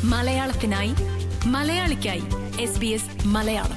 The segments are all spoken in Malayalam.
മലയാളത്തിനായി മലയാളിക്കായി എസ് ബി എസ് മലയാളം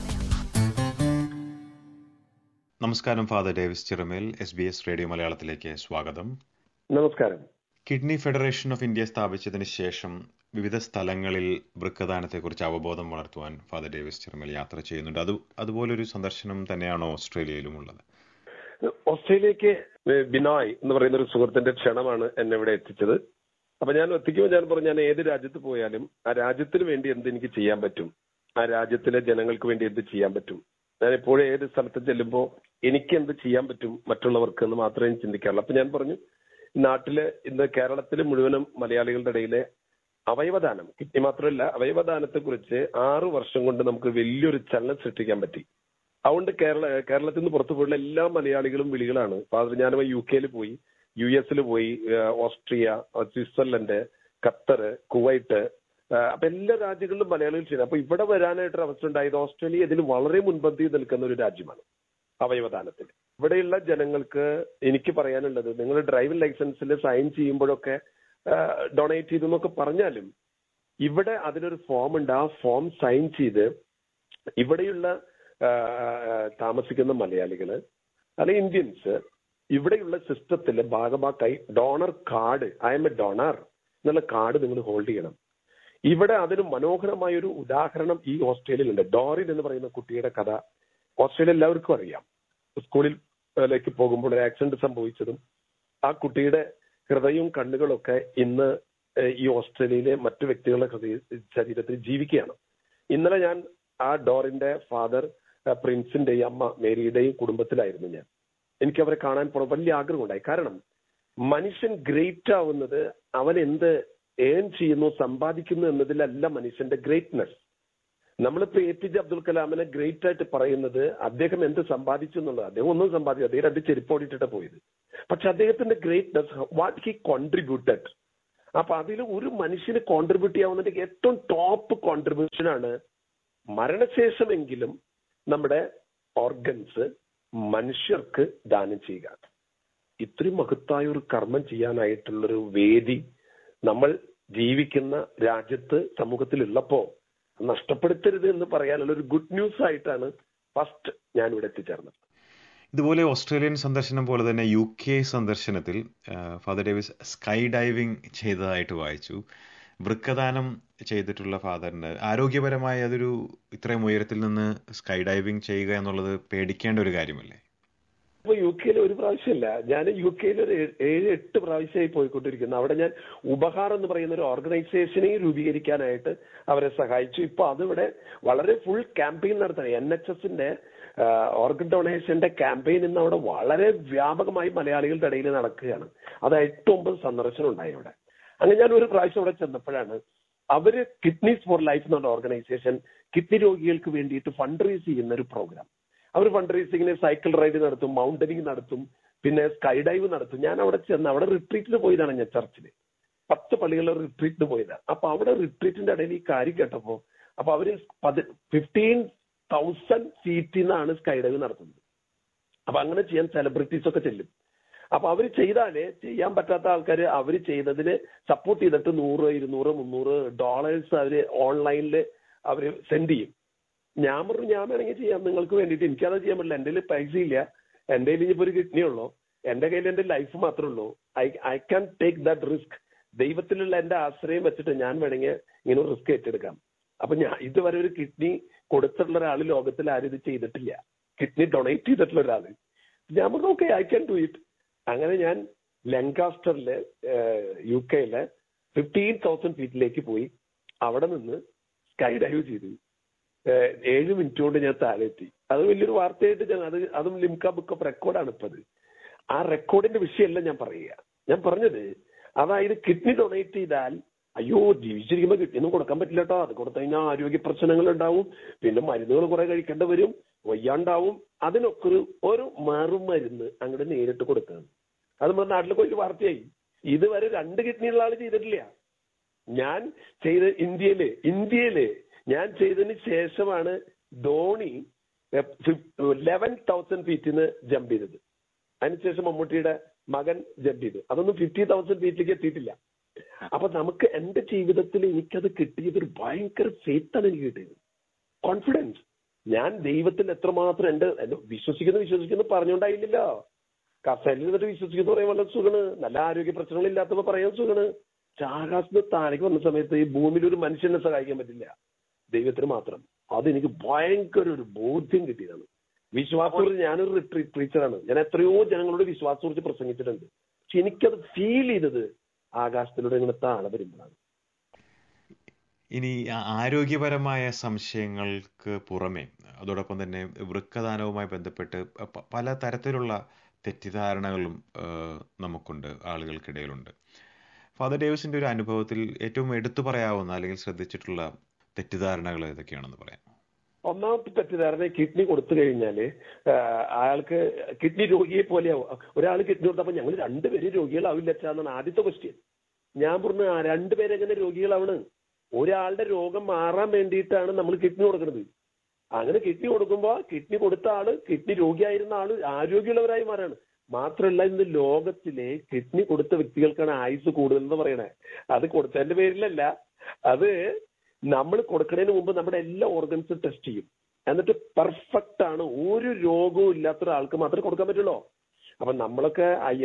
നമസ്കാരം father Davis Chiramel S B S radio മലയാളത്തിലേക്ക് സ്വാഗതം നമസ്കാരം കിഡ്നി ഫെഡറേഷൻ ഓഫ് ഇന്ത്യ സ്ഥാപിച്ചതിന് ശേഷം വിവിധ സ്ഥലങ്ങളിൽ വൃക്കദാനത്തെക്കുറിച്ച് അവബോധം വളർത്തുവാൻ ഫാദർ ഡേവിസ് ചിറമേൽ യാത്ര ചെയ്യുന്നുണ്ട് അത് അതുപോലൊരു സന്ദർശനം തന്നെയാണോ ഓസ്ട്രേലിയയിലും ഉള്ളത് ഓസ്ട്രേലിയക്ക് ബിനോയ് എന്ന് പറയുന്ന ഒരു സുഹൃത്തിന്റെ ക്ഷണമാണ് എന്നെ ഇവിടെ എത്തിച്ചത് അപ്പൊ ഞാൻ എത്തിക്കുമ്പോൾ ഞാൻ പറഞ്ഞു ഞാൻ ഏത് രാജ്യത്ത് പോയാലും ആ രാജ്യത്തിന് വേണ്ടി എന്ത് എനിക്ക് ചെയ്യാൻ പറ്റും ആ രാജ്യത്തിലെ ജനങ്ങൾക്ക് വേണ്ടി എന്ത് ചെയ്യാൻ പറ്റും ഞാൻ എപ്പോഴും ഏത് സ്ഥലത്ത് ചെല്ലുമ്പോൾ എനിക്ക് എന്ത് ചെയ്യാൻ പറ്റും മറ്റുള്ളവർക്ക് എന്ന് മാത്രമേ ഞാൻ ചിന്തിക്കാറുള്ളൂ അപ്പൊ ഞാൻ പറഞ്ഞു നാട്ടില് ഇന്ന് കേരളത്തിലെ മുഴുവനും മലയാളികളുടെ ഇടയിലെ അവയവദാനം കിഡ്നി മാത്രമല്ല അവയവദാനത്തെ കുറിച്ച് ആറു വർഷം കൊണ്ട് നമുക്ക് വലിയൊരു ചലനം സൃഷ്ടിക്കാൻ പറ്റി അതുകൊണ്ട് കേരള കേരളത്തിൽ നിന്ന് പുറത്തു പോയുള്ള എല്ലാ മലയാളികളും വിളികളാണ് ഫാദർ ഞാനവ യു കെയിൽ പോയി യു എസിൽ പോയി ഏഹ് ഓസ്ട്രിയ സ്വിറ്റ്സർലൻഡ് ഖത്തർ കുവൈറ്റ് ഏഹ് അപ്പൊ എല്ലാ രാജ്യങ്ങളിലും മലയാളികൾ ചെയ്യുന്നത് അപ്പൊ ഇവിടെ വരാനായിട്ടൊരു അവസരം ഉണ്ടായത് ഓസ്ട്രേലിയ ഇതിന് വളരെ മുൻപന്തിയിൽ നിൽക്കുന്ന ഒരു രാജ്യമാണ് അവയവദാനത്തിൽ ഇവിടെയുള്ള ജനങ്ങൾക്ക് എനിക്ക് പറയാനുള്ളത് നിങ്ങൾ ഡ്രൈവിംഗ് ലൈസൻസിൽ സൈൻ ചെയ്യുമ്പോഴൊക്കെ ഡൊണേറ്റ് ചെയ്തു എന്നൊക്കെ പറഞ്ഞാലും ഇവിടെ അതിനൊരു ഫോം ഉണ്ട് ആ ഫോം സൈൻ ചെയ്ത് ഇവിടെയുള്ള ആ, താമസിക്കുന്ന മലയാളികള് അല്ലെങ്കിൽ ഇന്ത്യൻസ് ഇവിടെയുള്ള സിസ്റ്റത്തിലെ ഭാഗമാക്കായി donor card I M A donor എന്നുള്ള കാർഡ് നിങ്ങൾ ഹോൾഡ് ചെയ്യണം ഇവിടെ അതിന് മനോഹരമായ ഒരു ഉദാഹരണം ഈ ഓസ്ട്രേലിയയിലുണ്ട് ഡോറിൻ എന്ന് പറയുന്ന കുട്ടിയുടെ കഥ ഓസ്ട്രേലിയ എല്ലാവർക്കും അറിയാം സ്കൂളിലേക്ക് പോകുമ്പോൾ ഒരു ആക്സിഡന്റ് സംഭവിച്ചതും ആ കുട്ടിയുടെ ഹൃദയവും കണ്ണുകളൊക്കെ ഇന്ന് ഏഹ്, ഈ ഓസ്ട്രേലിയയിലെ മറ്റു വ്യക്തികളുടെ ഹൃദയ ശരീരത്തിൽ ജീവിക്കുകയാണ് ഇന്നലെ ഞാൻ ആ ഡോറിന്റെ ഫാദർ പ്രിൻസിന്റെയും അമ്മ മേരിയുടെയും കുടുംബത്തിലായിരുന്നു ഞാൻ എനിക്ക് അവരെ കാണാൻ പോകണം വലിയ ആഗ്രഹം ഉണ്ടായി കാരണം മനുഷ്യൻ ഗ്രേറ്റ് ആവുന്നത് അവൻ എന്ത് ഏൺ ചെയ്യുന്നു സമ്പാദിക്കുന്നു എന്നതിലല്ല മനുഷ്യന്റെ ഗ്രേറ്റ്നെസ് നമ്മളിപ്പോ എ പി ജെ അബ്ദുൽ കലാമിനെ ഗ്രേറ്റ് ആയിട്ട് പറയുന്നത് അദ്ദേഹം എന്ത് സമ്പാദിച്ചു എന്നുള്ളത് അദ്ദേഹം ഒന്നും സമ്പാദിച്ചു അദ്ദേഹം രണ്ട് ചെരുപ്പോടിയിട്ടാണ് പോയത് പക്ഷെ അദ്ദേഹത്തിന്റെ ഗ്രേറ്റ്നെസ് വാട്ട് ഹി കോൺട്രിബ്യൂട്ടഡ് അപ്പൊ അതിൽ ഒരു മനുഷ്യന് കോൺട്രിബ്യൂട്ട് ചെയ്യാവുന്നതിന്റെ ഏറ്റവും ടോപ്പ് കോൺട്രിബ്യൂഷൻ ആണ് മരണശേഷമെങ്കിലും നമ്മുടെ ഓർഗൻസ് മനുഷ്യർക്ക് ദാനം ചെയ്യുക ഇത്രയും മഹത്തായ ഒരു കർമ്മം ചെയ്യാനായിട്ടുള്ളൊരു വേദി നമ്മൾ ജീവിക്കുന്ന രാജ്യത്ത് സമൂഹത്തിലുള്ളപ്പോ നഷ്ടപ്പെടുത്തരുത് എന്ന് പറയാനുള്ള ഒരു ഗുഡ് ന്യൂസ് ആയിട്ടാണ് ഫസ്റ്റ് ഞാൻ ഇവിടെ എത്തിച്ചേർന്നത് ഇതുപോലെ ഓസ്ട്രേലിയൻ സന്ദർശനം പോലെ തന്നെ യു കെ സന്ദർശനത്തിൽ ആ, ഫാദർ ഡേവിസ് സ്കൈ ഡൈവിംഗ് ചെയ്തതായിട്ട് വായിച്ചു വൃക്കദാനം ചെയ്തിട്ടുള്ള ഫാദറിന് ആരോഗ്യപരമായി അതൊരു ഇത്രയും ഉയരത്തിൽ നിന്ന് സ്കൈ ഡൈവിംഗ് ചെയ്യുക എന്നുള്ളത് പേടിക്കേണ്ട ഒരു കാര്യമല്ലേ ഇപ്പൊ യു കെയിൽ ഒരു പ്രാവശ്യമല്ല ഞാൻ യു കെയിൽ ഒരു ഏ- ഏഴ് എട്ട് പ്രാവശ്യമായി പോയിക്കൊണ്ടിരിക്കുന്നു അവിടെ ഞാൻ ഉപഹാർ എന്ന് പറയുന്ന ഒരു ഓർഗനൈസേഷനെ രൂപീകരിക്കാനായിട്ട് അവരെ സഹായിച്ചു ഇപ്പൊ അതിവിടെ വളരെ ഫുൾ ക്യാമ്പയിൻ നടത്തണം എൻ എച്ച് എസിന്റെ ഓർഗൻ ഡൊണേഷന്റെ ക്യാമ്പയിൻ ഇന്ന് അവിടെ വളരെ വ്യാപകമായി മലയാളികളുടെ ഇടയിൽ നടക്കുകയാണ് അത് എട്ട് ഒമ്പത് സന്ദർശനം ഉണ്ടായി അവിടെ അങ്ങനെ ഞാൻ ഒരു പ്രാവശ്യം അവിടെ ചെന്നപ്പോഴാണ് അവര് കിഡ്നീസ് ഫോർ ലൈഫ് എന്നുള്ള ഓർഗനൈസേഷൻ കിഡ്നി രോഗികൾക്ക് വേണ്ടിയിട്ട് ഫണ്ട് റേസ് ചെയ്യുന്ന ഒരു പ്രോഗ്രാം അവർ ഫണ്ട് റേസിങ്ങിന് സൈക്കിൾ റൈഡ് നടത്തും മൗണ്ടനിങ് നടത്തും പിന്നെ സ്കൈ ഡൈവ് നടത്തും ഞാൻ അവിടെ ചെന്ന് അവിടെ റിട്രീറ്റിന് പോയതാണ് ഞാൻ ചർച്ചിൽ പത്ത് പള്ളികളിലെ റിട്രീറ്റിന് പോയതാണ് അപ്പൊ അവിടെ റിട്രീറ്റിന്റെ ഇടയിൽ ഈ കാര്യം കേട്ടപ്പോ അപ്പൊ അവര് ഫിഫ്റ്റീൻ തൗസൻഡ് ഫീറ്റിൽ നിന്നാണ് സ്കൈ ഡൈവ് നടത്തുന്നത് അപ്പൊ അങ്ങനെ ചെയ്യാൻ സെലിബ്രിറ്റീസ് ഒക്കെ ചെല്ലും അപ്പൊ അവര് ചെയ്താല് ചെയ്യാൻ പറ്റാത്ത ആൾക്കാർ അവര് ചെയ്തതിന് സപ്പോർട്ട് ചെയ്തിട്ട് നൂറ് ഇരുന്നൂറ് മുന്നൂറ് ഡോളേഴ്സ് അവര് ഓൺലൈനിൽ അവര് സെൻഡ് ചെയ്യും ഞാൻ പറഞ്ഞു ഞാൻ വേണമെങ്കിൽ ചെയ്യാം നിങ്ങൾക്ക് വേണ്ടിയിട്ട് എനിക്കത് ചെയ്യാൻ പറ്റില്ല എന്റെ കയ്യിൽ പൈസ ഇല്ല എന്റെ കയ്യിൽ ഇനിയിപ്പോ ഒരു കിഡ്നി ഉള്ളൂ എന്റെ കയ്യിൽ എന്റെ ലൈഫ് മാത്രമേ ഉള്ളൂ I I can take that risk ദൈവത്തിലുള്ള എന്റെ ആശ്രയം വെച്ചിട്ട് ഞാൻ വേണമെങ്കിൽ ഇങ്ങനെ ഒരു റിസ്ക് ഏറ്റെടുക്കാം അപ്പൊ ഞാൻ ഇതുവരെ ഒരു കിഡ്നി കൊടുത്തിട്ടുള്ള ഒരാൾ ലോകത്തിൽ ആരും ഇത് ചെയ്തിട്ടില്ല കിഡ്നി ഡൊണേറ്റ് ചെയ്തിട്ടുള്ള ഒരാള് ഞാൻ പറഞ്ഞു okay I can do it അങ്ങനെ ഞാൻ ലങ്കാസ്റ്ററില് യു കെയിലെ ഫിഫ്റ്റീൻ തൗസൻഡ് ഫീറ്റിലേക്ക് പോയി അവിടെ നിന്ന് സ്കൈ ഡൈവ് ചെയ്തു ഏഹ് ഏഴ് മിനിറ്റ് കൊണ്ട് ഞാൻ താഴെ എത്തി അത് വലിയൊരു വാർത്തയായിട്ട് ഞാൻ അത് അതും ലിംക ബുക്ക് ഓഫ് റെക്കോർഡാണ് ഇപ്പത് ആ റെക്കോർഡിന്റെ വിഷയമല്ല ഞാൻ പറയുക ഞാൻ പറഞ്ഞത് അതായത് കിഡ്നി ഡൊണേറ്റ് ചെയ്താൽ അയ്യോ ജീവിച്ചിരിക്കുമ്പോൾ കിഡ്നി ഒന്നും കൊടുക്കാൻ പറ്റില്ല കേട്ടോ അത് കൊടുത്തു കഴിഞ്ഞാൽ ആരോഗ്യ പ്രശ്നങ്ങൾ ഉണ്ടാവും പിന്നെ മരുന്നുകൾ കുറെ കഴിക്കേണ്ടി വരും വയ്യാണ്ടാവും അതിനൊക്കെ ഒരു ഒരു മറുമരുന്ന് അങ്ങോട്ട് നേരിട്ട് കൊടുക്കുകയാണ് അത് നമ്മുടെ നാട്ടിലൊക്കെ ഒരു വാർത്തയായി ഇതുവരെ രണ്ട് കിഡ്നി ഉള്ള ആള് ചെയ്തിട്ടില്ല ഞാൻ ചെയ്ത ഇന്ത്യയില് ഇന്ത്യയില് ഞാൻ ചെയ്തതിന് ശേഷമാണ് ധോണി ലെവൻ തൗസൻഡ് ഫീറ്റിന്ന് ജമ്പ് ചെയ്തത് അതിനുശേഷം മമ്മൂട്ടിയുടെ മകൻ ജമ്പ് ചെയ്തു അതൊന്നും ഫിഫ്റ്റി തൗസൻഡ് ഫീറ്റിലേക്ക് എത്തിയിട്ടില്ല അപ്പൊ നമുക്ക് എന്റെ ജീവിതത്തിൽ എനിക്കത് കിട്ടിയത് ഒരു ഭയങ്കര ഫെയ്ത്താണ് എനിക്ക് കിട്ടിയത് കോൺഫിഡൻസ് ഞാൻ ദൈവത്തിൽ എത്രമാത്രം എന്റെ എന്റെ വിശ്വസിക്കുന്നു വിശ്വസിക്കുന്നു പറഞ്ഞുകൊണ്ടായില്ലല്ലോ കസേരയിൽ നിന്നിട്ട് വിശ്വസിക്കുന്നു പറയാൻ വളരെ സുഖണ് നല്ല ആരോഗ്യ പ്രശ്നങ്ങളില്ലാത്തപ്പോ പറയാൻ സുഖണ് ആകാശത്ത് താഴേക്ക് വന്ന സമയത്ത് ഈ ഭൂമിയിൽ ഒരു മനുഷ്യനെ സഹായിക്കാൻ പറ്റില്ല ദൈവത്തിന് മാത്രം അതെനിക്ക് ഭയങ്കര ഒരു ബോധ്യം കിട്ടിയതാണ് വിശ്വാസത്തോട് ഞാനൊരു റിട്രീറ്റ് ടീച്ചറാണ് ഞാൻ എത്രയോ ജനങ്ങളോട് വിശ്വാസത്തെ പ്രസംഗിച്ചിട്ടുണ്ട് പക്ഷെ എനിക്കത് ഫീൽ ചെയ്തത് ആകാശത്തിലൂടെ ഇങ്ങനെ താഴെ വരുമ്പോഴാണ് ഇനി ആ- ആരോഗ്യപരമായ സംശയങ്ങൾക്ക് പുറമെ അതോടൊപ്പം തന്നെ വൃക്കദാനവുമായി ബന്ധപ്പെട്ട് പ- പല തരത്തിലുള്ള തെറ്റിദ്ധാരണകളും ആ, നമുക്കുണ്ട് ആളുകൾക്കിടയിലുണ്ട് ഫാദർ ഡേവിസിന്റെ ഒരു അനുഭവത്തിൽ ഏറ്റവും എടുത്തു പറയാവുന്ന അല്ലെങ്കിൽ ശ്രദ്ധിച്ചിട്ടുള്ള തെറ്റിദ്ധാരണകൾ ഏതൊക്കെയാണെന്ന് പറയാം ഒന്നാമത്തെ തെറ്റിദ്ധാരണ കിഡ്നി കൊടുത്തു കഴിഞ്ഞാല് ആ, അയാൾക്ക് കിഡ്നി രോഗിയെ പോലെയാവും ഒരാൾ കിഡ്നി കൊടുത്തപ്പോ ഞങ്ങൾ രണ്ടുപേരും രോഗികളാവില്ല എന്നാണ് ആദ്യത്തെ ക്വസ്റ്റ്യൻ ഞാൻ പറഞ്ഞു "ആ, രണ്ടുപേരെങ്ങനെ രോഗികളാവണ് ഒരാളുടെ രോഗം മാറാൻ വേണ്ടിയിട്ടാണ് നമ്മൾ കിഡ്നി കൊടുക്കുന്നത് അങ്ങനെ കിഡ്നി കൊടുക്കുമ്പോ കിഡ്നി കൊടുത്ത ആള് കിഡ്നി രോഗിയായിരുന്ന ആള് ആരോഗ്യമുള്ളവരായി മാറാണ് മാത്രമല്ല ഇന്ന് ലോകത്തിലെ കിഡ്നി കൊടുത്ത വ്യക്തികൾക്കാണ് ആയുസ് കൂടുതൽ എന്ന് പറയണേ അത് കൊടുത്തതിന്റെ പേരിലല്ല അത് നമ്മൾ കൊടുക്കുന്നതിന് മുമ്പ് നമ്മുടെ എല്ലാ ഓർഗൻസും ടെസ്റ്റ് ചെയ്യും എന്നിട്ട് പെർഫെക്റ്റ് ആണ് ഒരു രോഗവും ഇല്ലാത്ത ഒരാൾക്ക് മാത്രമേ കൊടുക്കാൻ പറ്റുള്ളൂ അപ്പൊ നമ്മളൊക്കെ I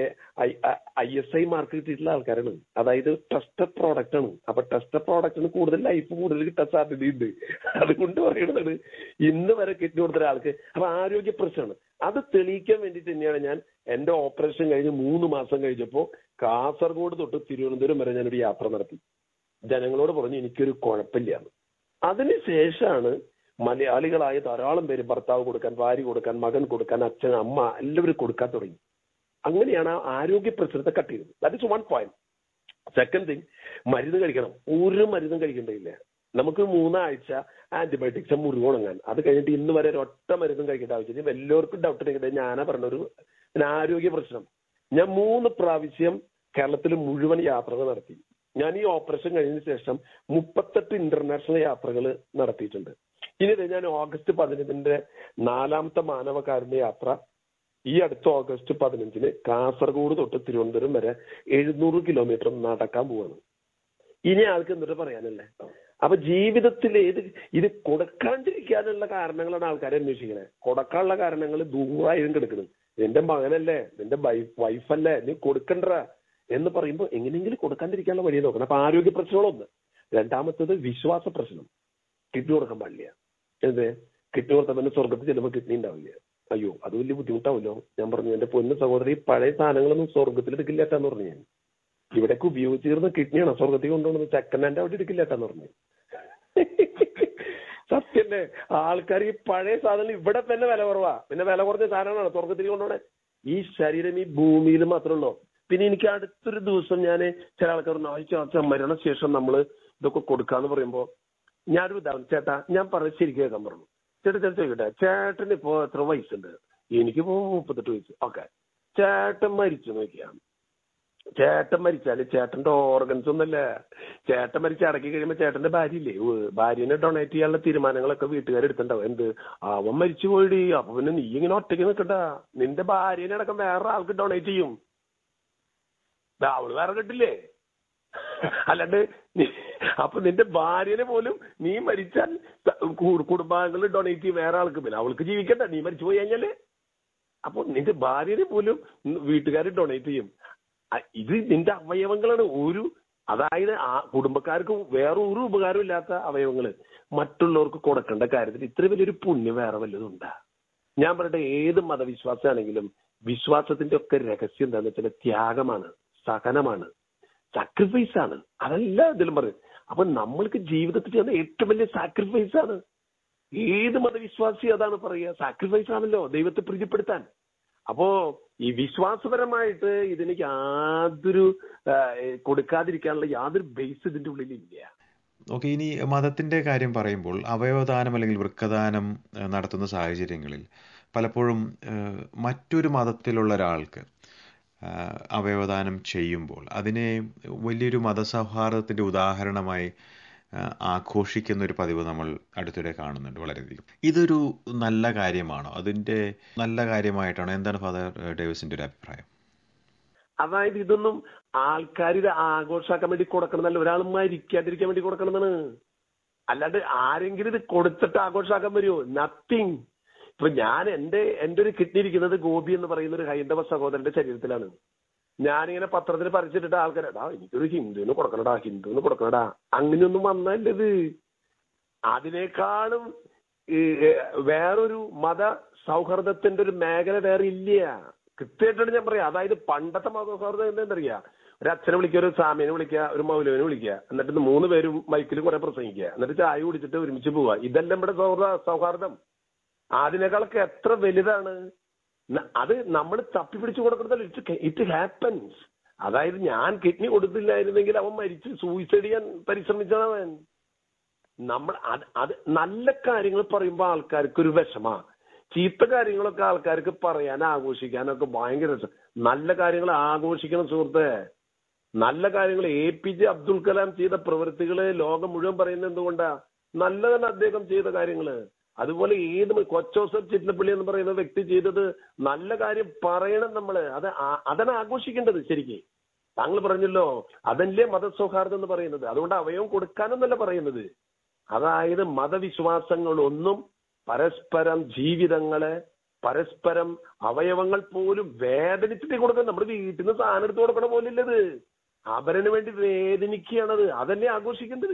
I S I mark കിട്ടിയിട്ടുള്ള ആൾക്കാരാണ് അതായത് ടെസ്റ്റഡ് പ്രോഡക്റ്റ് ആണ് അപ്പൊ ടെസ്റ്റഡ് പ്രോഡക്റ്റിന് കൂടുതൽ ലൈഫ് കൂടുതൽ കിട്ടാൻ സാധ്യതയുണ്ട് അതുകൊണ്ട് പറയുന്നത് ഇന്ന് വരെ കിഡ്നി കൊടുത്ത ഒരാൾക്ക് അപ്പൊ ആരോഗ്യ പ്രശ്നമാണ് അത് തെളിയിക്കാൻ വേണ്ടി തന്നെയാണ് ഞാൻ എന്റെ ഓപ്പറേഷൻ കഴിഞ്ഞ് മൂന്ന് മാസം കഴിഞ്ഞപ്പോ കാസർഗോഡ് തൊട്ട് തിരുവനന്തപുരം വരെ ഞാനൊരു യാത്ര നടത്തി ജനങ്ങളോട് പറഞ്ഞു എനിക്കൊരു കുഴപ്പമില്ല അതിനുശേഷമാണ് മലയാളികളായ ധാരാളം പേര് ഭർത്താവ് കൊടുക്കാൻ ഭാര്യ കൊടുക്കാൻ മകൻ കൊടുക്കാൻ അച്ഛൻ അമ്മ എല്ലാവരും കൊടുക്കാൻ തുടങ്ങി അങ്ങനെയാണ് ആ ആരോഗ്യ പ്രശ്നത്തെ കട്ട് ചെയ്തത് that is one point second thing മരുന്ന് കഴിക്കണം ഒരു മരുന്നും കഴിക്കേണ്ടതില്ല നമുക്ക് മൂന്നാഴ്ച ആന്റിബയോട്ടിക്സ് മുറിവ് ഉണങ്ങാൻ അത് കഴിഞ്ഞിട്ട് ഇന്ന് വരെ ഒരൊറ്റ മരുന്നും കഴിക്കേണ്ട ആവശ്യമില്ല എല്ലാവർക്കും ഡൗട്ട് ഉണ്ടെങ്കിൽ ഞാനാ പറഞ്ഞൊരു ഒരു ആരോഗ്യ പ്രശ്നം ഞാൻ മൂന്ന് പ്രാവശ്യം കേരളത്തിൽ മുഴുവൻ യാത്രകൾ നടത്തി ഞാൻ ഈ ഓപ്പറേഷൻ കഴിഞ്ഞതിന് ശേഷം മുപ്പത്തെട്ട് ഇന്റർനാഷണൽ യാത്രകൾ നടത്തിയിട്ടുണ്ട് ഇനി ദേ ഞാൻ ഓഗസ്റ്റ് പതിനഞ്ചിന്റെ നാലാമത്തെ മാനവകാരുണ്യ യാത്ര ഈ അടുത്ത ഓഗസ്റ്റ് പതിനഞ്ചിന് കാസർഗോഡ് തൊട്ട് തിരുവനന്തപുരം വരെ എഴുന്നൂറ് കിലോമീറ്റർ നടക്കാൻ പോവാണ് ഇനി ആൾക്ക് എന്നിട്ട് പറയാനല്ലേ അപ്പൊ ജീവിതത്തിൽ ഏത് ഇത് കൊടുക്കാണ്ടിരിക്കാനുള്ള കാരണങ്ങളാണ് ആൾക്കാരെ അന്വേഷിക്കണേ കൊടുക്കാനുള്ള കാരണങ്ങൾ ദൂരായും കിടക്കുന്നത് നിന്റെ മകനല്ലേ നിന്റെ വൈഫല്ലേ നീ കൊടുക്കണ്ട എന്ന് പറയുമ്പോൾ എങ്ങനെയെങ്കിലും കൊടുക്കാണ്ടിരിക്കാനുള്ള വഴി നോക്കണം അപ്പൊ ആരോഗ്യ പ്രശ്നങ്ങളൊന്ന് രണ്ടാമത്തത് വിശ്വാസ പ്രശ്നം കിഡ്നി കൊടുക്കാൻ പാടില്ല എന്ത് കിഡ്നി കൊടുത്താൽ പിന്നെ സ്വർഗത്തിൽ ചെല്ലുമ്പോൾ കിഡ്നി ഉണ്ടാവില്ല അയ്യോ അത് വലിയ ബുദ്ധിമുട്ടാവല്ലോ ഞാൻ പറഞ്ഞു എന്റെ പൊന്നു സഹോദരി പഴയ സാധനങ്ങളൊന്നും സ്വർഗത്തിൽ എടുക്കില്ലാട്ടാന്ന് പറഞ്ഞു ഞാൻ ഇവിടേക്ക് ഉപയോഗിച്ചിരുന്ന കിഡ്നിയാണ് സ്വർഗത്തിൽ കൊണ്ടുപോകുന്നത് സെക്കൻഡ് ഹാൻഡ് അവിടെ എടുക്കില്ലാട്ടാന്ന് പറഞ്ഞു സത്യല്ലേ ആൾക്കാർ ഈ പഴയ സാധനം ഇവിടെ തന്നെ വില കുറവാ പിന്നെ വില കുറഞ്ഞ സാധനമാണ് സ്വർഗത്തിൽ കൊണ്ടുപോണേ ഈ ശരീരം ഈ ഭൂമിയിൽ മാത്രമേ ഉള്ളൂ പിന്നെ എനിക്ക് അടുത്തൊരു ദിവസം ഞാൻ ചില ആൾക്കാർ ആഴ്ച മരണശേഷം നമ്മൾ ഇതൊക്കെ കൊടുക്കാന്ന് പറയുമ്പോ ഞാനൊരു ഉദാഹരണം ചേട്ടാ ഞാൻ പറഞ്ഞ ശരിക്കും കേൾക്കാൻ പറഞ്ഞു ചേട്ടാ ചേട്ടൻ ചോദിക്കട്ടെ ചേട്ടന് ഇപ്പോ എത്ര വയസ്സുണ്ട് എനിക്കിപ്പോ മുപ്പത്തെട്ട് വയസ്സ് ഓക്കെ ചേട്ടൻ മരിച്ചു നോക്കിയാ ചേട്ടൻ മരിച്ചാല് ചേട്ടന്റെ ഓർഗൻസ് ഒന്നല്ല ചേട്ടൻ മരിച്ച് അടക്കി കഴിയുമ്പോ ചേട്ടന്റെ ഭാര്യയില്ലേ ഉവ്വ് ഭാര്യനെ ഡൊണേറ്റ് ചെയ്യാനുള്ള തീരുമാനങ്ങളൊക്കെ വീട്ടുകാർ എടുത്തിട്ടുണ്ടാവും എന്ത് അവൻ മരിച്ചു പോയിടി അപ്പൊ പിന്നെ നീ ഇങ്ങനെ ഒറ്റയ്ക്ക് നിൽക്കണ്ട നിന്റെ ഭാര്യനെ അടക്കം വേറെ ആൾക്ക് ഡൊണേറ്റ് ചെയ്യും ദാ അവള് വേറെ കിട്ടില്ലേ അല്ലാണ്ട് നീ- അപ്പൊ നിന്റെ ഭാര്യനെ പോലും നീ മരിച്ചാൽ കു- കുടുംബാംഗങ്ങൾ ഡൊണേറ്റ് ചെയ്യും വേറെ ആൾക്ക് പിന്നെ അവൾക്ക് ജീവിക്കണ്ട നീ മരിച്ചു പോയി കഴിഞ്ഞാല് അപ്പൊ നിന്റെ ഭാര്യനെ പോലും വീട്ടുകാർ ഡൊണേറ്റ് ചെയ്യും അ- ഇത് നിന്റെ അവയവങ്ങളാണ് ഒരു അതായത് ആ കുടുംബക്കാർക്ക് വേറെ ഒരു ഉപകാരം ഇല്ലാത്ത അവയവങ്ങള് മറ്റുള്ളവർക്ക് കൊടുക്കേണ്ട കാര്യത്തിൽ ഇത്ര വലിയൊരു പുണ്യം വേറെ വല്ലതും ഉണ്ടാ ഞാൻ പറയട്ടെ ഏത് മതവിശ്വാസമാണെങ്കിലും വിശ്വാസത്തിന്റെ ഒക്കെ രഹസ്യം എന്താന്ന് വെച്ചാൽ ത്യാഗമാണ് സഹനമാണ് സാക്രിഫൈസ് ആണ് അതല്ല ഇതിലും പറയും അപ്പൊ നമ്മൾക്ക് ജീവിതത്തിൽ ചെയ്യുന്ന ഏറ്റവും വലിയ സാക്രിഫൈസ് ആണ് ഏത് മതവിശ്വാസി അതാണ് പറയുക സാക്രിഫൈസ് ആണല്ലോ ദൈവത്തെ പ്രീതിപ്പെടുത്താൻ അപ്പോ ഈ വിശ്വാസപരമായിട്ട് ഇതിലേക്ക് യാതൊരു ആ, കൊടുക്കാതിരിക്കാനുള്ള യാതൊരു ബേസ് ഇതിന്റെ ഉള്ളിൽ ഇല്ല ഓക്കെ ഇനി മതത്തിന്റെ കാര്യം പറയുമ്പോൾ അവയവദാനം അല്ലെങ്കിൽ വൃക്കദാനം ഏഹ്, നടത്തുന്ന സാഹചര്യങ്ങളിൽ പലപ്പോഴും ഏഹ്, മറ്റൊരു മതത്തിലുള്ള ഒരാൾക്ക് ആഹ്, അവയവദാനം ചെയ്യുമ്പോൾ അതിനെ വലിയൊരു മതസൗഹാർദ്ദത്തിന്റെ ഉദാഹരണമായി ആഹ്, ആഘോഷിക്കുന്ന ഒരു പതിവ് നമ്മൾ അടുത്തിടെ കാണുന്നുണ്ട് വളരെയധികം ഇതൊരു നല്ല കാര്യമാണോ അതിന്റെ നല്ല കാര്യമായിട്ടാണോ എന്താണ് ഫാദർ ഡേവിസിന്റെ ഒരു അഭിപ്രായം അതായത് ഇതൊന്നും ആൾക്കാർ ഇത് ആഘോഷാക്കാൻ വേണ്ടി കൊടുക്കണമെന്നല്ല ഒരാൾ മരിക്കാതിരിക്കാൻ വേണ്ടി കൊടുക്കണമെന്നാണ് അല്ലാണ്ട് ആരെങ്കിലും ഇത് കൊടുത്തിട്ട് ആഘോഷാക്കാൻ വരുമോ നത്തിങ് ഇപ്പൊ ഞാൻ എന്റെ എന്റെ ഒരു കിഡ്നി ഇരിക്കുന്നത് ഗോപി എന്ന് പറയുന്ന ഒരു ഹൈന്ദവ സഹോദരന്റെ ശരീരത്തിലാണ് ഞാനിങ്ങനെ പത്രത്തിൽ പറിച്ചിട്ടിട്ട് ആൾക്കാർ എടാ എനിക്കൊരു ഹിന്ദുവിന് കൊടുക്കണടാ ഹിന്ദുവിന് കൊടുക്കണടാ അങ്ങനെയൊന്നും വന്നല്ല ഇത് അതിനേക്കാളും ഈ, ഏ, വേറൊരു മത സൗഹൃദത്തിന്റെ ഒരു മേഖല വേറെ ഇല്ല കൃത്യമായിട്ടാണ് ഞാൻ പറയാം അതായത് പണ്ടത്തെ മത സൗഹൃദം എന്താണെന്നറിയാ ഒരു അച്ഛനെ വിളിക്കുക ഒരു സ്വാമിനെ വിളിക്കുക ഒരു മൗലവിനെ വിളിക്കുക എന്നിട്ട് ഇത് മൂന്ന് പേരും മൈക്കിൽ കുറെ പ്രസംഗിക്കുക എന്നിട്ട് ചായ കുടിച്ചിട്ട് ഒരുമിച്ച് പോവുക ഇതെല്ലാം ഇവിടെ സൗഹൃദ സൗഹാർദ്ദം അതിനേക്കാളൊക്കെ എത്ര വലുതാണ് ന- അത് നമ്മൾ തപ്പിപ്പിടിച്ചു കൊടുക്കുന്നതല്ല ഇറ്റ് ഇറ്റ് ഹാപ്പൻസ് അതായത് ഞാൻ കിഡ്നി കൊടുത്തില്ലായിരുന്നെങ്കിൽ അവൻ മരിച്ച് സൂയിസൈഡ് ചെയ്യാൻ പരിശ്രമിച്ചതാണ് അവൻ നമ്മൾ അത് അത് നല്ല കാര്യങ്ങൾ പറയുമ്പോൾ ആൾക്കാർക്ക് ഒരു വിഷമാ ചീത്ത കാര്യങ്ങളൊക്കെ ആൾക്കാർക്ക് പറയാൻ ആഘോഷിക്കാനൊക്കെ ഭയങ്കര രസം നല്ല കാര്യങ്ങൾ ആഘോഷിക്കണം സുഹൃത്തെ നല്ല കാര്യങ്ങൾ A P J Abdul Kalam ചെയ്ത പ്രവൃത്തികള് ലോകം മുഴുവൻ പറയുന്നത് എന്തുകൊണ്ടാ നല്ലതാണ് അദ്ദേഹം ചെയ്ത കാര്യങ്ങള് അതുപോലെ ഏത് മ- കൊച്ചോസഫ് ചിറ്റലപ്പള്ളി എന്ന് പറയുന്ന വ്യക്തി ചെയ്തത് നല്ല കാര്യം പറയണം നമ്മള് അത് ആ- അതാണ് ആഘോഷിക്കേണ്ടത് ശരിക്കും താങ്കൾ പറഞ്ഞല്ലോ അതല്ലേ മതസൗഹാർദ്ദം എന്ന് പറയുന്നത് അതുകൊണ്ട് അവയവം കൊടുക്കാനെന്നല്ല പറയുന്നത് അതായത് മതവിശ്വാസങ്ങളൊന്നും പരസ്പരം ജീവിതങ്ങളെ പരസ്പരം അവയവങ്ങൾ പോലും വേദനിപ്പിച്ച് കൊടുക്കണം നമ്മുടെ വീട്ടിൽ നിന്ന് സാധനം എടുത്ത് കൊടുക്കണ പോലില്ലത് അവരന് വേണ്ടി വേദനിക്കുകയാണത് അതല്ലേ ആഘോഷിക്കേണ്ടത്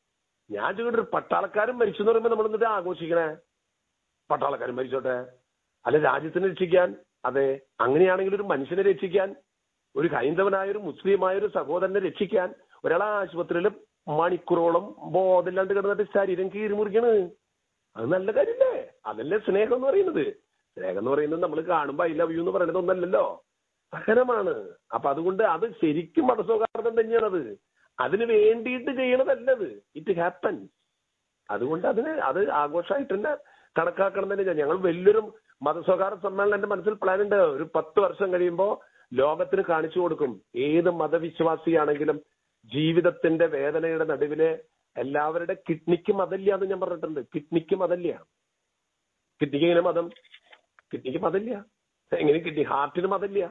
ഞാൻ ചോദിച്ചിട്ട് പട്ടാളക്കാരൻ മരിച്ചു എന്ന് പറയുമ്പോൾ നമ്മൾ എന്നിട്ട് ആഘോഷിക്കണേ പട്ടാളക്കാരൻ മരിച്ചോട്ടെ അല്ല രാജ്യത്തിനെ രക്ഷിക്കാൻ അതെ അങ്ങനെയാണെങ്കിൽ ഒരു മനുഷ്യനെ രക്ഷിക്കാൻ ഒരു ഹൈന്ദവനായ ഒരു മുസ്ലിമായ ഒരു സഹോദരനെ രക്ഷിക്കാൻ ഒരാളെ ആശുപത്രിയിൽ മണിക്കൂറോളം ബോധമില്ലാണ്ട് കിടന്നിട്ട് ശരീരം കീറി മുറിക്കണ് അത് നല്ല കാര്യല്ലേ അതല്ലേ സ്നേഹം എന്ന് പറയുന്നത് സ്നേഹം എന്ന് പറയുന്നത് നമ്മൾ കാണുമ്പോൾ ഐ ലവ് യു എന്ന് പറയുന്നത് ഒന്നല്ലല്ലോ സഹനമാണ് അപ്പൊ അതുകൊണ്ട് അത് ശരിക്കും മതസൗഹാർദ്ദം തന്നെയാണത് അതിന് വേണ്ടിയിട്ട് ചെയ്യണതല്ലത് ഇറ്റ് ഹാപ്പൻ അതുകൊണ്ട് അതിന് അത് ആഘോഷമായിട്ട് തന്നെ കണക്കാക്കണം തന്നെ ഞാൻ ഞങ്ങൾ വലിയൊരു മതസ്വകാര സമ്മേളനം എന്റെ മനസ്സിൽ പ്ലാൻ ഉണ്ട് ഒരു പത്ത് വർഷം കഴിയുമ്പോൾ ലോകത്തിന് കാണിച്ചു കൊടുക്കും ഏത് മതവിശ്വാസിയാണെങ്കിലും ജീവിതത്തിന്റെ വേദനയുടെ നടുവില് എല്ലാവരുടെ കിഡ്നിക്ക് മതല്ല എന്ന് ഞാൻ പറഞ്ഞിട്ടുണ്ട് കിഡ്നിക്ക് മതല്ല കിഡ്നിക്ക് എങ്ങനെ മതം കിഡ്നിക്ക് മതല്ല എങ്ങനെ കിഡ്നി ഹാർട്ടിന് മതല്ല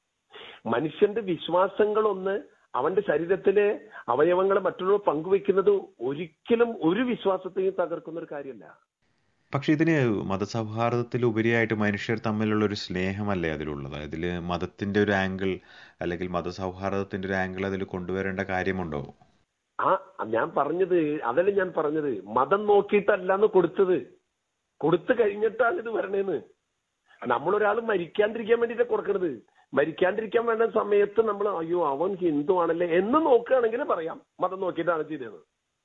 മനുഷ്യന്റെ വിശ്വാസങ്ങളൊന്ന് അവന്റെ ശരീരത്തിലെ അവയവങ്ങൾ മറ്റുള്ളവർ പങ്കുവെക്കുന്നത് ഒരിക്കലും ഒരു വിശ്വാസത്തെയും തകർക്കുന്ന ഒരു കാര്യമല്ല പക്ഷെ ഇതിന് മതസൗഹാർദ്ദത്തിലുപരിയായിട്ട് മനുഷ്യർ തമ്മിലുള്ള ഒരു സ്നേഹമല്ലേ അതിലുള്ളത് അതിൽ മതത്തിന്റെ ഒരു ആംഗിൾ അല്ലെങ്കിൽ മതസൗഹാർദ്ദത്തിന്റെ ഒരു ആംഗിൾ അതിൽ കൊണ്ടുവരേണ്ട കാര്യമുണ്ടോ ആ ഞാൻ പറഞ്ഞത് അതല്ല ഞാൻ പറഞ്ഞത് മതം നോക്കിയിട്ടല്ലാന്ന് കൊടുത്തത് കൊടുത്തു കഴിഞ്ഞിട്ടാണ് ഇത് വരണേന്ന് നമ്മളൊരാൾ മരിക്കാണ്ടിരിക്കാൻ വേണ്ടിയിട്ട് കൊടുക്കണത് മരിക്കാണ്ടിരിക്കാൻ വേണ്ട സമയത്ത് നമ്മൾ അയ്യോ അവൻ ഹിന്ദു ആണല്ലേ എന്ന് നോക്കുകയാണെങ്കിൽ പറയാം മതം നോക്കിയിട്ടാണ് ചെയ്തത്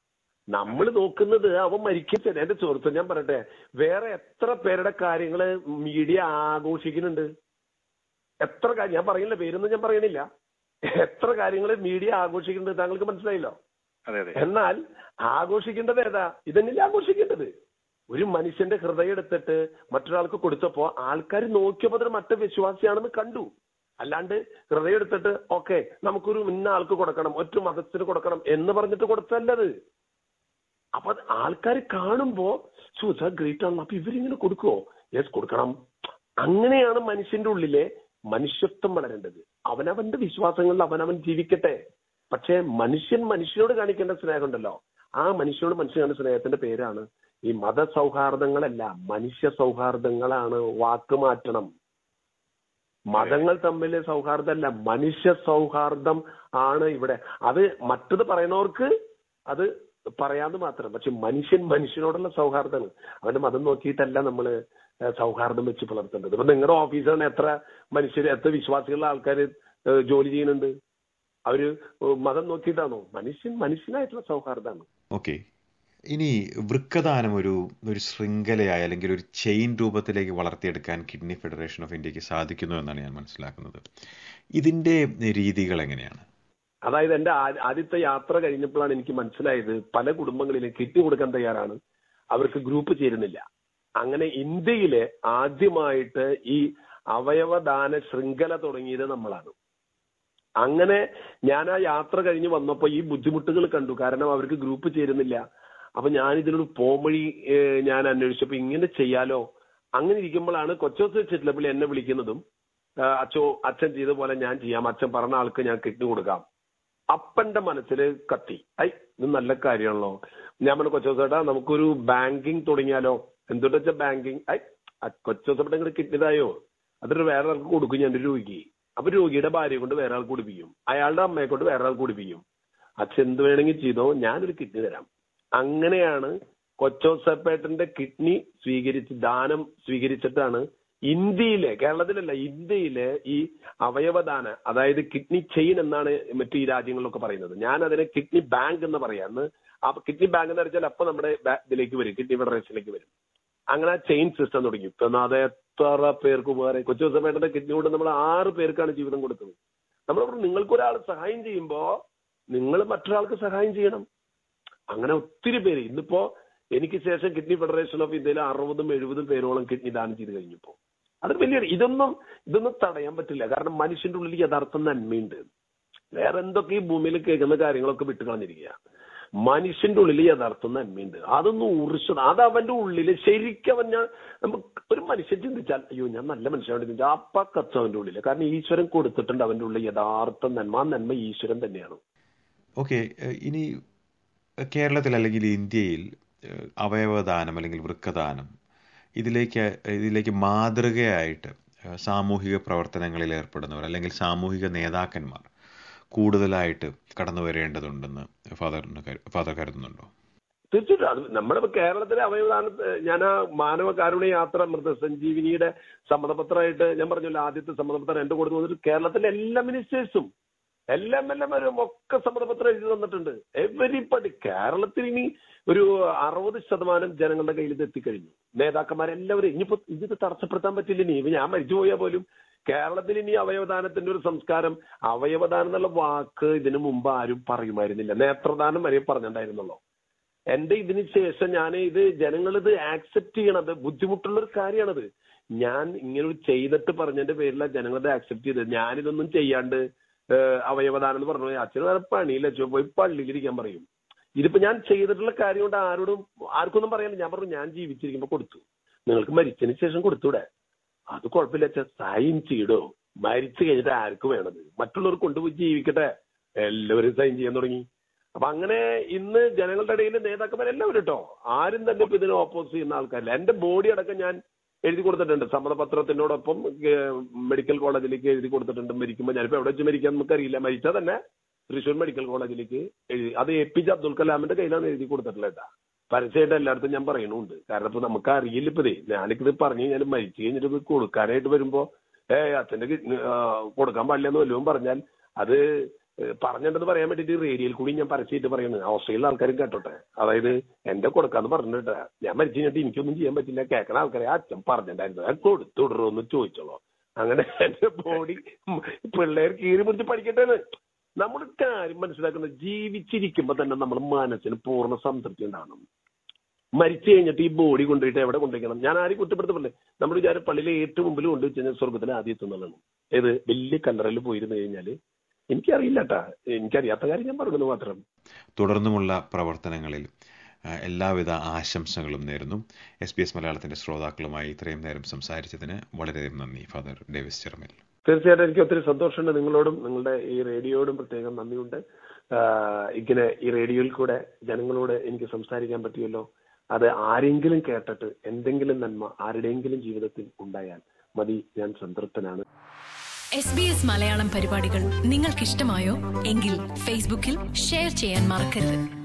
നമ്മൾ നോക്കുന്നത് അവൻ മരിക്കട്ടെ എന്റെ സുഹൃത്ത് ഞാൻ പറയട്ടെ വേറെ എത്ര പേരുടെ കാര്യങ്ങള് മീഡിയ ആഘോഷിക്കുന്നുണ്ട് എത്ര കാര്യം ഞാൻ പറയുന്നില്ല പേരൊന്നും ഞാൻ പറയണില്ല എത്ര കാര്യങ്ങൾ മീഡിയ ആഘോഷിക്കുന്നുണ്ട് താങ്കൾക്ക് മനസ്സിലായില്ലോ അതെ അതെ എന്നാൽ ആഘോഷിക്കേണ്ടത് ഏതാ ഇതന്നെയല്ലേ ആഘോഷിക്കേണ്ടത് ഒരു മനുഷ്യന്റെ ഹൃദയം എടുത്തിട്ട് മറ്റൊരാൾക്ക് കൊടുത്തപ്പോ ആൾക്കാർ നോക്കിയപ്പോ അതൊരു മറ്റ വിശ്വാസിയാണെന്ന് കണ്ടു അല്ലാണ്ട് ഹൃദയം എടുത്തിട്ട് ഓക്കെ നമുക്കൊരു ഇന്ന ആൾക്ക് കൊടുക്കണം ഒറ്റ മതത്തിന് കൊടുക്കണം എന്ന് പറഞ്ഞിട്ട് കൊടുത്തല്ലത് അപ്പൊ അത് ആൾക്കാർ കാണുമ്പോ സുധ ഗ്രേറ്റ് ആണ് അപ്പൊ ഇവരിങ്ങനെ കൊടുക്കുവോ യെസ് കൊടുക്കണം അങ്ങനെയാണ് മനുഷ്യന്റെ ഉള്ളിലെ മനുഷ്യത്വം വളരേണ്ടത് അവനവന്റെ വിശ്വാസങ്ങളിൽ അവനവൻ ജീവിക്കട്ടെ പക്ഷേ മനുഷ്യൻ മനുഷ്യനോട് കാണിക്കേണ്ട സ്നേഹമുണ്ടല്ലോ ആ മനുഷ്യനോട് മനുഷ്യൻ കാണിക്കുന്ന സ്നേഹത്തിന്റെ പേരാണ് ഈ മതസൗഹാർദ്ദങ്ങളല്ല മനുഷ്യ സൗഹാർദ്ദങ്ങളാണ് വാക്ക് മാറ്റണം മതങ്ങൾ തമ്മിൽ സൗഹാർദ്ദമല്ല മനുഷ്യ സൗഹാർദ്ദം ആണ് ഇവിടെ അത് മറ്റത് പറയുന്നവർക്ക് അത് പറയാന്ന് മാത്രം പക്ഷെ മനുഷ്യൻ മനുഷ്യനോടുള്ള സൗഹാർദ്ദമാണ് അവന്റെ മതം നോക്കിയിട്ടല്ല നമ്മൾ സൗഹാർദ്ദം വെച്ച് പുലർത്തേണ്ടത് ഇപ്പൊ നിങ്ങളുടെ ഓഫീസിലാണ് എത്ര മനുഷ്യർ എത്ര വിശ്വാസികളുടെ ആൾക്കാർ ജോലി ചെയ്യുന്നുണ്ട് അവര് മതം നോക്കിയിട്ടാണോ മനുഷ്യൻ മനുഷ്യനായിട്ടുള്ള സൗഹാർദ്ദമാണ് ഓക്കെ ഇനി വൃക്കദാനം ഒരു ഒരു ശൃംഖലയായി അല്ലെങ്കിൽ ഒരു ചെയിൻ രൂപത്തിലേക്ക് വളർത്തിയെടുക്കാൻ കിഡ്നി ഫെഡറേഷൻ ഓഫ് ഇന്ത്യക്ക് സാധിക്കുന്നു എന്നാണ് ഞാൻ മനസ്സിലാക്കുന്നത് ഇതിന്റെ രീതികൾ എങ്ങനെയാണ് അതായത് എന്റെ ആ- ആദ്യത്തെ യാത്ര കഴിഞ്ഞപ്പോഴാണ് എനിക്ക് മനസ്സിലായത് പല കുടുംബങ്ങളിലും കിഡ്നി കൊടുക്കാൻ തയ്യാറാണ് അവർക്ക് ഗ്രൂപ്പ് ചേരുന്നില്ല അങ്ങനെ ഇന്ത്യയിലെ ആദ്യമായിട്ട് ഈ അവയവദാന ശൃംഖല തുടങ്ങിയത് നമ്മളാണ് അങ്ങനെ ഞാൻ ആ യാത്ര കഴിഞ്ഞ് വന്നപ്പോ ഈ ബുദ്ധിമുട്ടുകൾ കണ്ടു കാരണം അവർക്ക് ഗ്രൂപ്പ് ചേരുന്നില്ല അപ്പൊ ഞാൻ ഇതിനൊരു പോംവഴി ഏഹ്, ഞാൻ അന്വേഷിച്ചപ്പോ ഇങ്ങനെ ചെയ്യാലോ അങ്ങനെ ഇരിക്കുമ്പോഴാണ് കൊച്ചോസ് ചിറ്റലപ്പള്ളി എന്നെ വിളിക്കുന്നതും ആ, അച്ചോ അച്ഛൻ ചെയ്ത പോലെ ഞാൻ ചെയ്യാം അച്ഛൻ പറഞ്ഞ ആൾക്ക് ഞാൻ കിഡ്നി കൊടുക്കാം അപ്പന്റെ മനസ്സിൽ കത്തി ഐ ഇത് നല്ല കാര്യമാണല്ലോ ഞാൻ പറഞ്ഞു കൊച്ചോസേട്ടാ നമുക്കൊരു ബാങ്കിങ് തുടങ്ങിയാലോ എന്തുകൊണ്ട് വെച്ചാൽ ബാങ്കിങ് ഐ കൊച്ചോസേട്ട ഇങ്ങോട്ട് കിഡ്നിതായോ അതൊരു വേറെ ആൾക്ക് കൊടുക്കും ഞാൻ ഒരു രോഗി അപ്പൊ രോഗിയുടെ ഭാര്യയെ കൊണ്ട് വേറെ ആൾക്ക് കുടിപ്പിക്കും അയാളുടെ അമ്മയെ കൊണ്ട് വേറെ ആൾക്ക് കുടിപ്പിക്കും അച്ഛൻ എന്ത് വേണമെങ്കിൽ ചെയ്തോ ഞാനൊരു കിഡ്നി തരാം അങ്ങനെയാണ് കൊച്ചോസപ്പേട്ടന്റെ കിഡ്നി സ്വീകരിച്ച് ദാനം സ്വീകരിച്ചിട്ടാണ് ഇന്ത്യയിലെ കേരളത്തിലല്ല ഇന്ത്യയിലെ ഈ അവയവദാന അതായത് കിഡ്നി ചെയിൻ എന്നാണ് മറ്റു ഈ രാജ്യങ്ങളിലൊക്കെ പറയുന്നത് ഞാൻ അതിനെ കിഡ്നി ബാങ്ക് എന്ന് പറയാന്ന് ആ കിഡ്നി ബാങ്ക് എന്ന് വെച്ചാൽ അപ്പൊ നമ്മുടെ ബാ- ഇതിലേക്ക് വരും കിഡ്നി ഫെഡറേഷനിലേക്ക് വരും അങ്ങനെ ആ ചെയിൻ സിസ്റ്റം തുടങ്ങി ഇപ്പൊ അത് എത്ര പേർക്ക് ഉപകാരം കൊച്ചു ദിവസമേട്ടന്റെ കിഡ്നി കൊണ്ട് നമ്മൾ ആറ് പേർക്കാണ് ജീവിതം കൊടുത്തത് നമ്മൾ പറഞ്ഞു നിങ്ങൾക്ക് ഒരാൾ സഹായം ചെയ്യുമ്പോ നിങ്ങൾ മറ്റൊരാൾക്ക് സഹായം ചെയ്യണം അങ്ങനെ ഒത്തിരി പേര് ഇന്നിപ്പോ എനിക്ക് ശേഷം കിഡ്നി ഫെഡറേഷൻ ഓഫ് ഇന്ത്യയിൽ അറുപതും എഴുപതും പേരോളം കിഡ്നി ദാനം ചെയ്ത് കഴിഞ്ഞപ്പോ അത് വലിയ ഇതൊന്നും ഇതൊന്നും തടയാൻ പറ്റില്ല കാരണം മനുഷ്യന്റെ ഉള്ളിൽ യഥാർത്ഥ നന്മയുണ്ട് വേറെ എന്തൊക്കെ ഈ ഭൂമിയിൽ കേൾക്കുന്ന കാര്യങ്ങളൊക്കെ വിട്ട് കളഞ്ഞിരിക്കുക മനുഷ്യന്റെ ഉള്ളിൽ യഥാർത്ഥ നന്മയുണ്ട് അതൊന്നും ഉറിച്ചത് അത് അവന്റെ ഉള്ളിൽ ശരിക്കും അവൻ ഞാൻ നമുക്ക് ഒരു മനുഷ്യൻ ചിന്തിച്ചാൽ അയ്യോ ഞാൻ നല്ല മനുഷ്യനാണ് ചിന്തിച്ചാൽ അപ്പ കത്ത് അവന്റെ ഉള്ളിൽ കാരണം ഈശ്വരൻ കൊടുത്തിട്ടുണ്ട് അവന്റെ ഉള്ളിൽ യഥാർത്ഥ നന്മ ആ നന്മ ഈശ്വരൻ തന്നെയാണ് ഓക്കെ ഇനി കേരളത്തിൽ അല്ലെങ്കിൽ ഇന്ത്യയിൽ ഏഹ്, അവയവദാനം അല്ലെങ്കിൽ വൃക്കദാനം ഇതിലേക്ക് ഇതിലേക്ക് മാതൃകയായിട്ട് ഏഹ്, സാമൂഹിക പ്രവർത്തനങ്ങളിൽ ഏർപ്പെടുന്നവർ അല്ലെങ്കിൽ സാമൂഹിക നേതാക്കന്മാർ കൂടുതലായിട്ട് കടന്നു വരേണ്ടതുണ്ടെന്ന് ഫാദറിന് കരു- ഫാദർ കരുതുന്നുണ്ടോ തീർച്ചയായിട്ടും അത് നമ്മുടെ ഇപ്പൊ കേരളത്തിലെ അവയവദാന ഞാൻ ആ മാനവ കാരുണ്യ യാത്ര മൃതസഞ്ജീവിനിയുടെ സമ്മതപത്രമായിട്ട് ഞാൻ പറഞ്ഞല്ലോ ആദ്യത്തെ സമ്മതപത്രം എന്റെ കൊടുത്തു വന്നിട്ട് കേരളത്തിലെ എല്ലാ മിനിസ്റ്റേഴ്സും എല്ലാ എം എൽ എമാരും ഒക്കെ സമ്മതപത്രം എഴുതി തന്നിട്ടുണ്ട് എവരിപ്പടി കേരളത്തിൽ ഇനി ഒരു അറുപത് ശതമാനം ജനങ്ങളുടെ കയ്യിൽ ഇത് എത്തിക്കഴിഞ്ഞു നേതാക്കന്മാരെല്ലാവരും ഇനിയിപ്പോ ഇത് തടസ്സപ്പെടുത്താൻ പറ്റില്ല ഇനി ഇപ്പൊ ഞാൻ മരിച്ചു പോയാൽ പോലും കേരളത്തിൽ ഇനി അവയവദാനത്തിന്റെ ഒരു സംസ്കാരം അവയവദാനം എന്നുള്ള വാക്ക് ഇതിനു മുമ്പ് ആരും പറയുമായിരുന്നില്ല നേത്രദാനം വരെ പറഞ്ഞിട്ടുണ്ടായിരുന്നുള്ളൂ എന്റെ ഇതിന് ശേഷം ഞാൻ ഇത് ജനങ്ങൾ ഇത് ആക്സെപ്റ്റ് ചെയ്യണത് ബുദ്ധിമുട്ടുള്ള ഒരു കാര്യമാണത് ഞാൻ ഇങ്ങനെ ഒരു ചെയ്തിട്ട് പറഞ്ഞതിന്റെ പേരിലാണ് ജനങ്ങൾ ഇത് ആക്സെപ്റ്റ് ചെയ്തത് ഞാനിതൊന്നും ചെയ്യാണ്ട് ഏഹ്, അവയവദാനം എന്ന് പറഞ്ഞു അച്ഛന് വേറെ പണിയില്ല അച്ഛൻ പോയി പള്ളിയിലിരിക്കാൻ പറയും ഇതിപ്പോ ഞാൻ ചെയ്തിട്ടുള്ള കാര്യം കൊണ്ട് ആരോടും ആർക്കൊന്നും പറയാനില്ല ഞാൻ പറഞ്ഞു ഞാൻ ജീവിച്ചിരിക്കുമ്പോ കൊടുത്തു നിങ്ങൾക്ക് മരിച്ചതിന് ശേഷം കൊടുത്തൂടെ അത് കുഴപ്പമില്ല അച്ഛൻ സൈൻ ചെയ്തോ മരിച്ചു കഴിഞ്ഞിട്ട് ആർക്ക് വേണത് മറ്റുള്ളവർ കൊണ്ടുപോയി ജീവിക്കട്ടെ എല്ലാവരും സൈൻ ചെയ്യാൻ തുടങ്ങി അപ്പൊ അങ്ങനെ ഇന്ന് ജനങ്ങളുടെ ഇടയിൽ നേതാക്കന്മാരെല്ലാവരും കേട്ടോ ആരും തന്നെ ഇപ്പൊ ഇതിനെ ഓപ്പോസ് ചെയ്യുന്ന ആൾക്കാരില്ല എന്റെ ബോഡി അടക്കം ഞാൻ എഴുതി കൊടുത്തിട്ടുണ്ട് സമ്മതപത്രത്തിനോടൊപ്പം ഏഹ്, മെഡിക്കൽ കോളേജിലേക്ക് എഴുതി കൊടുത്തിട്ടുണ്ട് മരിക്കുമ്പോൾ ഞാനിപ്പോ എവിടെ വെച്ച് മരിക്കാൻ നമുക്കറിയില്ല മരിച്ചാൽ തന്നെ തൃശ്ശൂർ മെഡിക്കൽ കോളേജിലേക്ക് എഴുതി അത് എ പി ജെ അബ്ദുൽ കലാമിന്റെ കയ്യിലാണ് എഴുതി കൊടുത്തിട്ടുള്ളത് കേട്ടാ പരസ്യമായിട്ട് എല്ലായിടത്തും ഞാൻ പറയുന്നുണ്ട് കാരണം ഇപ്പൊ നമുക്ക് അറിയില്ല ഇപ്പൊ ഇതേ ഞാനിത് പറഞ്ഞു കഴിഞ്ഞാൽ മരിച്ചു കഴിഞ്ഞിട്ട് ഇത് കൊടുക്കാനായിട്ട് വരുമ്പോ ഏ അച്ഛന്റെ കിഡ്നി, ആ, കൊടുക്കാൻ പാടില്ല എന്ന് വല്ലതും പറഞ്ഞാൽ അത് ഏഹ്, പറഞ്ഞിട്ടെന്ന് പറയാൻ വേണ്ടിട്ട് റേഡിയോയിൽ കൂടി ഞാൻ പരസ്യമായിട്ട് പറയുന്നത് ഓസ്ട്രേലിയയിലെ ആൾക്കാരും കേട്ടോട്ടെ അതായത് എന്റെ കൊടുക്കാന്ന് പറഞ്ഞിട്ട് ഞാൻ മരിച്ചു കഴിഞ്ഞിട്ട് എനിക്കൊന്നും ചെയ്യാൻ പറ്റില്ല കേൾക്കണ ആൾക്കാരെ ആ അച്ഛൻ പറഞ്ഞിട്ടുണ്ടായിരുന്നു ഞാൻ കൊടുത്തുവിടറോന്ന് ചോദിച്ചോളൂ അങ്ങനെ എന്റെ ബോഡി പിള്ളേർ കീറി പിടിച്ച് പഠിക്കട്ടെ നമ്മൾ കാര്യം മനസ്സിലാക്കുന്നത് ജീവിച്ചിരിക്കുമ്പോ തന്നെ നമ്മൾ മനസ്സിന് പൂർണ്ണ സംതൃപ്തി ഉണ്ടാവണം മരിച്ചു കഴിഞ്ഞിട്ട് ഈ ബോഡി കൊണ്ടുപോയിട്ട് എവിടെ കൊണ്ടുവയ്ക്കണം ഞാൻ ആരും കുറ്റപ്പെടുത്തപ്പെടില്ലേ നമ്മുടെ വിചാരം പള്ളിയിലെ ഏറ്റവും മുമ്പിൽ കൊണ്ടുവച്ച് കഴിഞ്ഞാൽ സ്വർഗത്തിൽ ആദ്യം എത്തുന്നതാണ് ഏത് വലിയ കല്ലറയിൽ പോയിരുന്നു കഴിഞ്ഞാല് എനിക്കറിയില്ല കേട്ടാ എനിക്കറിയാത്ത കാര്യം ഞാൻ പറഞ്ഞത് മാത്രം തുടർന്നുമുള്ള പ്രവർത്തനങ്ങളിൽ ആ, എല്ലാവിധ ആശംസകളും നേരുന്നു എസ് ബി എസ് മലയാളത്തിന്റെ ശ്രോതാക്കളുമായി ഇത്രയും നേരം സംസാരിച്ചതിന് വളരെയധികം നന്ദി ഫാദർ ഡേവിസ് ചെറമൽ തീർച്ചയായിട്ടും എനിക്ക് ഒത്തിരി സന്തോഷമുണ്ട് നിങ്ങളോടും നിങ്ങളുടെ ഈ റേഡിയോയോടും പ്രത്യേകം നന്ദിയുണ്ട് ആഹ് ഇങ്ങനെ ഈ റേഡിയോയിൽ കൂടെ ജനങ്ങളോട് എനിക്ക് സംസാരിക്കാൻ പറ്റിയല്ലോ അത് ആരെങ്കിലും കേട്ടിട്ട് എന്തെങ്കിലും നന്മ ആരുടെയെങ്കിലും ജീവിതത്തിൽ ഉണ്ടായാൽ മതി ഞാൻ സംതൃപ്തനാണ് എസ് ബി എസ് മലയാളം പരിപാടികൾ നിങ്ങൾക്കിഷ്ടമായോ എങ്കിൽ ഫേസ്ബുക്കിൽ ഷെയർ ചെയ്യാൻ മറക്കരുത്